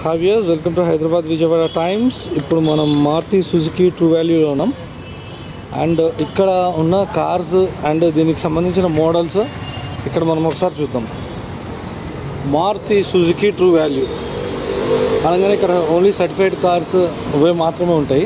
హావియర్స్ welcome to Hyderabad Vijayawada times ఇప్పుడు మనం Maruti Suzuki true వాల్యూలో ఉన్నాం అండ్ ఇక్కడ ఉన్న కార్స్ అండ్ దీనికి సంబంధించిన మోడల్స్ ఇక్కడ మనం ఒకసారి చూద్దాం మారుతి సుజుకి ట్రూ వాల్యూ అనగానే ఇక్కడ ఓన్లీ సర్టిఫైడ్ కార్స్ ఇవే మాత్రమే ఉంటాయి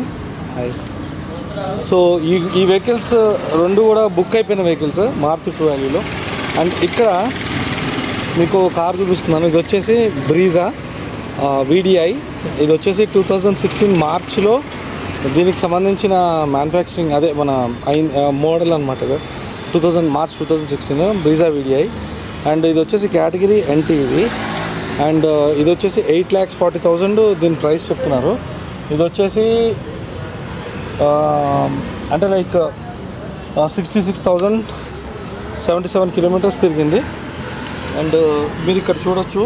సో ఈ ఈ వెహికల్స్ రెండు కూడా బుక్ అయిపోయిన వెహికల్స్ మారుతి ట్రూ వాల్యూలో అండ్ ఇక్కడ మీకు కార్ చూపిస్తున్నాను ఇది వచ్చేసి బ్రీజా వీడిఐ ఇది వచ్చేసి టూ థౌజండ్ సిక్స్టీన్ మార్చ్లో దీనికి సంబంధించిన మ్యానుఫ్యాక్చరింగ్ అదే మన ఐన్ మోడల్ అనమాట ఇది two thousand March two thousand sixteen Brezza VDI and ఇది వచ్చేసి కేటగిరీ ఎన్టీ ఇది అండ్ ఇది వచ్చేసి ఎయిట్ ల్యాక్స్ ఫార్టీ థౌజండ్ దీని ప్రైస్ చెప్తున్నారు ఇది వచ్చేసి ఆ, అంటే like sixty six thousand seventy seven kilometres తిరిగింది అండ్ మీరు ఇక్కడ చూడొచ్చు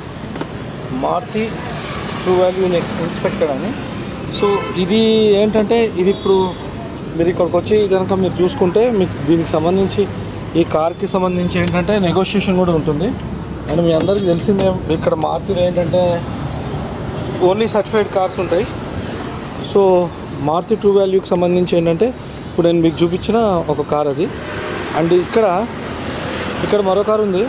మారుతి ట్రూ వాల్యూ ఇన్స్పెక్టెడ్ అని సో ఇది ఏంటంటే ఇది ఇప్పుడు మీరు ఇక్కడికి వచ్చి కనుక మీరు చూసుకుంటే మీకు దీనికి సంబంధించి ఈ కార్కి సంబంధించి ఏంటంటే నెగోషియేషన్ కూడా ఉంటుంది అండ్ మీ అందరికీ తెలిసిందే ఇక్కడ మారుతిలో ఏంటంటే ఓన్లీ సర్టిఫైడ్ కార్స్ ఉంటాయి సో మారుతి ట్రూ వాల్యూకి సంబంధించి ఏంటంటే ఇప్పుడు నేను మీకు చూపించిన ఒక కార్ అది అండ్ ఇక్కడ ఇక్కడ మరో కార్ ఉంది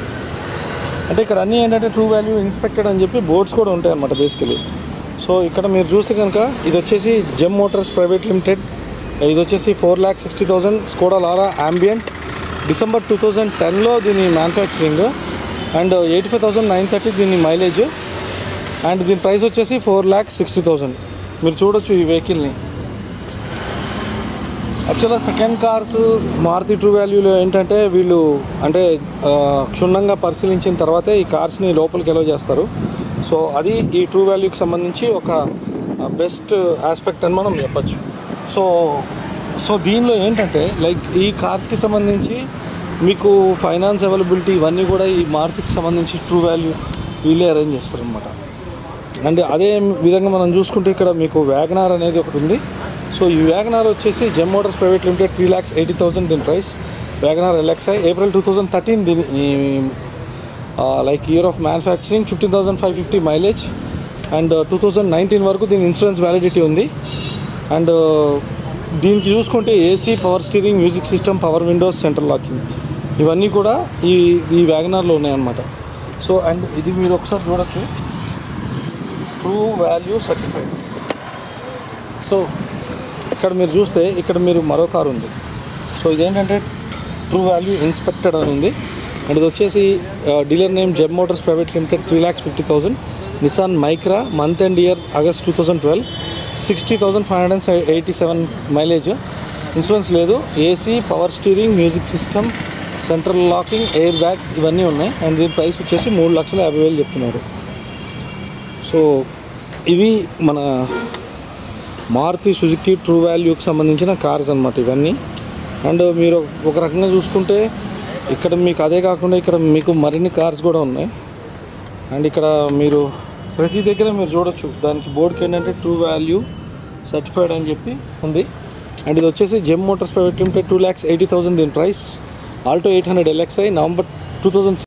అంటే ఇక్కడ అన్నీ ఏంటంటే ట్రూ వాల్యూ ఇన్స్పెక్టెడ్ అని చెప్పి బోర్డ్స్ కూడా ఉంటాయి అన్నమాట బేసికలీ సో ఇక్కడ మీరు చూస్తే కనుక ఇది వచ్చేసి జెమ్ మోటార్స్ ప్రైవేట్ లిమిటెడ్ ఇది వచ్చేసి four lakh sixty thousand Skoda Laura Ambiente December two thousand టెన్లో దీని manufacturing and eighty five thousand nine thirty దీని మైలేజ్ అండ్ దీని ప్రైస్ వచ్చేసి ఫోర్ ల్యాక్ సిక్స్టీ థౌసండ్ మీరు చూడొచ్చు ఈ వెహికల్ని యాక్చువల్గా సెకండ్ కార్స్ మారుతి ట్రూ వాల్యూలో ఏంటంటే వీళ్ళు అంటే ఆ, క్షుణ్ణంగా పరిశీలించిన తర్వాతే ఈ కార్స్ని లోపలికి ఎలో చేస్తారు సో అది ఈ ట్రూ వాల్యూకి సంబంధించి ఒక బెస్ట్ ఆస్పెక్ట్ అని మనం చెప్పచ్చు సో సో దీనిలో ఏంటంటే లైక్ ఈ కార్స్కి సంబంధించి మీకు ఫైనాన్స్ అవైలబిలిటీ ఇవన్నీ కూడా ఈ మారుతికి సంబంధించి ట్రూ వాల్యూ వీళ్ళే అరేంజ్ చేస్తారనమాట అండ్ అదే విధంగా మనం చూసుకుంటే ఇక్కడ మీకు వ్యాగనార్ అనేది ఒకటి ఉంది సో ఈ వ్యాగనార్ వచ్చేసి Gem Motors private limited three lakhs eighty thousand దీని price WagonR LXi April two thousand thirteen దీని like year of manufacturing fifteen thousand five fifty mileage and two thousand nineteen వరకు దీని ఇన్సూరెన్స్ వ్యాలిడిటీ ఉంది and దీనికి చూసుకుంటే AC power steering music system power windows central locking ఇవన్నీ కూడా ఈ ఈ వ్యాగనార్లో ఉన్నాయన్నమాట సో అండ్ ఇది మీరు ఒకసారి చూడొచ్చు ట్రూ వాల్యూ సర్టిఫైడ్ సో ఇక్కడ మీరు చూస్తే ఇక్కడ మీరు మరో కారు ఉంది సో ఇదేంటంటే ట్రూ వాల్యూ ఇన్స్పెక్టెడ్ అని ఉంది అండ్ ఇది వచ్చేసి dealer name Gem Motors private limited three lakhs fifty thousand Nissan Micra month and year August two thousand twelve sixty thousand five hundred and eighty seven mileage insurance లేదు AC power steering music system central locking air bags ఇవన్నీ ఉన్నాయి and దీని price వచ్చేసి మూడు లక్షల యాభై వేలు చెప్తున్నారు సో ఇవి మన మారుతి సుజుకి ట్రూ వాల్యూకి సంబంధించిన కార్స్ అనమాట ఇవన్నీ అండ్ మీరు ఒక రకంగా చూసుకుంటే ఇక్కడ మీకు అదే కాకుండా ఇక్కడ మీకు మరిన్ని కార్స్ కూడా ఉన్నాయి అండ్ ఇక్కడ మీరు ప్రతి దగ్గర మీరు చూడొచ్చు దానికి బోర్డుకి ఏంటంటే ట్రూ వాల్యూ సర్టిఫైడ్ అని చెప్పి ఉంది అండ్ ఇది వచ్చేసి Gem Motors private limited two lakhs eighty thousand దీని price Alto eight hundred LXi November two thousand